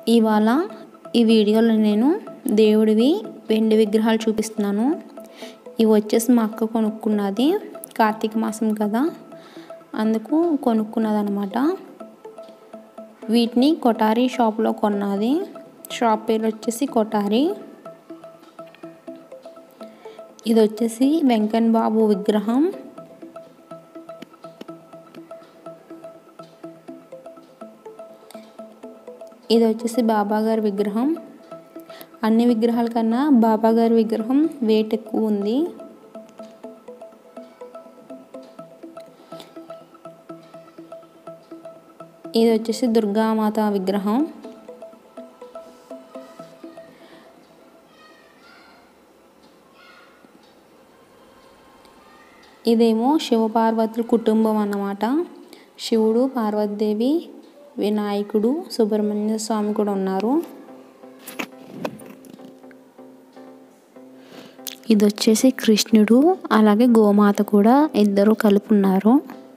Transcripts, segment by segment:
ఇవాళ ఈ వీడియోలో నేను దేవుడివి వెండి విగ్రహాలు చూపిస్తున్నాను ఇవి వచ్చేసి మా అక్క కొనుక్కున్నది కార్తీక మాసం కదా అందుకు కొనుక్కున్నది అనమాట వీటిని కొటారి షాప్లో కొన్నది షాప్ పేరు వచ్చేసి కొటారి ఇది వచ్చేసి వెంకన్ బాబు విగ్రహం ఇది వచ్చేసి బాబా గారి విగ్రహం అన్ని విగ్రహాల కన్నా బాబా గారి విగ్రహం వెయిట్ ఎక్కువ ఉంది ఇది వచ్చేసి దుర్గామాత విగ్రహం ఇదేమో శివపార్వతుల కుటుంబం అన్నమాట శివుడు పార్వతీదేవి వినాయకుడు సుబ్రహ్మణ్య స్వామి కూడా ఉన్నారు ఇది వచ్చేసి కృష్ణుడు అలాగే గోమాత కూడా ఇద్దరు కలిపి ఉన్నారు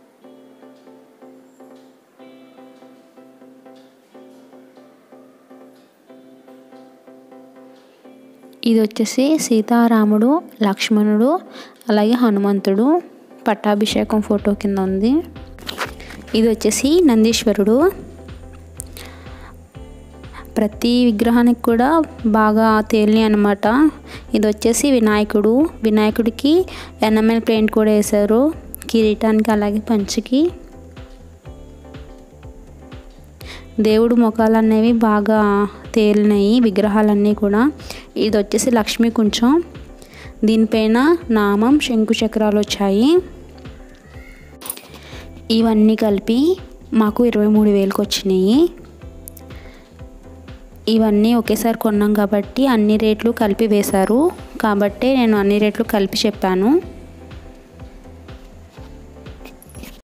ఇది వచ్చేసి సీతారాముడు లక్ష్మణుడు అలాగే హనుమంతుడు పట్టాభిషేకం ఫోటో కింద ఉంది ఇది వచ్చేసి నందీశ్వరుడు ప్రతి విగ్రహానికి కూడా బాగా తేలినాయి అనమాట ఇది వచ్చేసి వినాయకుడు వినాయకుడికి ఎన్ఎంఎల్ పెయింట్ కూడా వేశారు కిరీటానికి అలాగే పంచికి దేవుడు ముఖాలు అనేవి బాగా తేలినాయి విగ్రహాలన్నీ కూడా ఇది వచ్చేసి లక్ష్మీ కొంచెం దీనిపైన నామం శంకు చక్రాలు వచ్చాయి ఇవన్నీ కలిపి మాకు ఇరవై మూడు వేలకు వచ్చినాయి ఇవన్నీ ఒకేసారి కొన్నాం కాబట్టి అన్ని రేట్లు కలిపి వేశారు కాబట్టి నేను అన్ని రేట్లు కలిపి చెప్పాను